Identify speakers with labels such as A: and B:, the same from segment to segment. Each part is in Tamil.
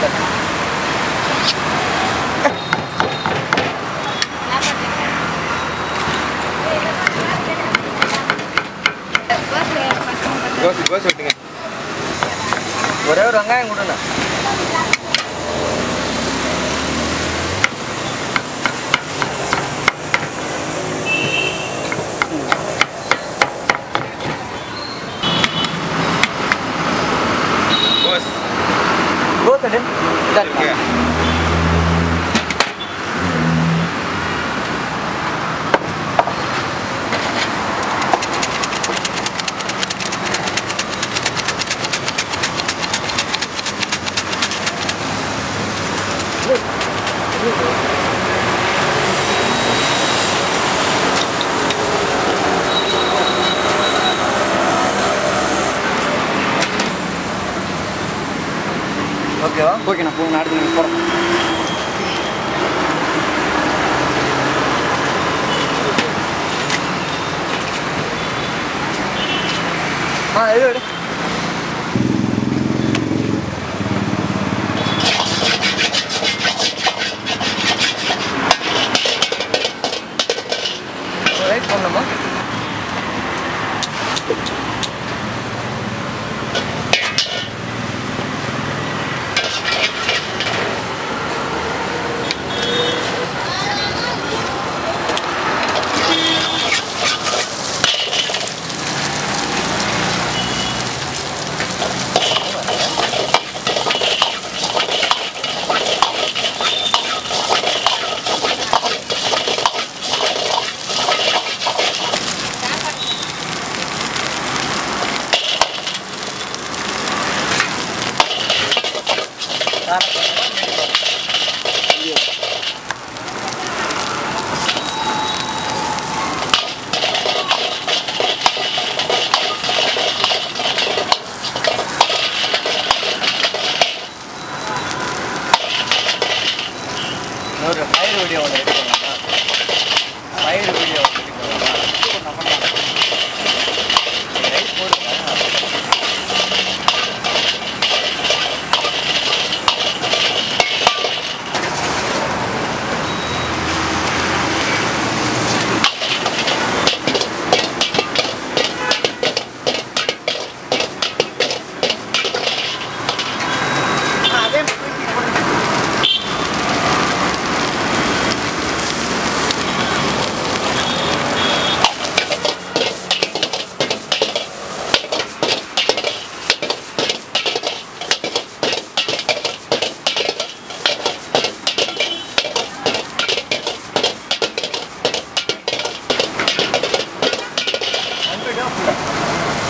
A: கோசி கோசி விட்டுங்க
B: ஒரே ஒரு வெங்காயம் கொடுண்ணா
A: கோஸ்
B: கோஸ் எடு இதா
A: இருக்கு
B: இருக்கா? ஓகேவா
C: ஓகே நான் போங்க அடுத்து நீங்கள் போகிறோம்
B: ஆ எடு எடு ரைஸ் பண்ணலாமா ஒரு ஃபயர் வீடியோ ஒன்று எடுக்கலாமா ஃபயர் வீடியோ ஒன்று எடுக்கலாமா ரைஸ் போடுங்க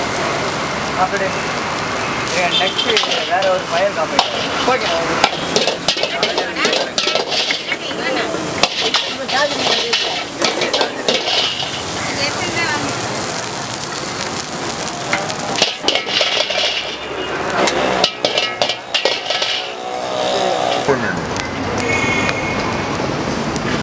B: அப்படியே நெக்ஸ்ட் வேற ஒரு ஃபயர் காமிக்கிறேன் ஓகே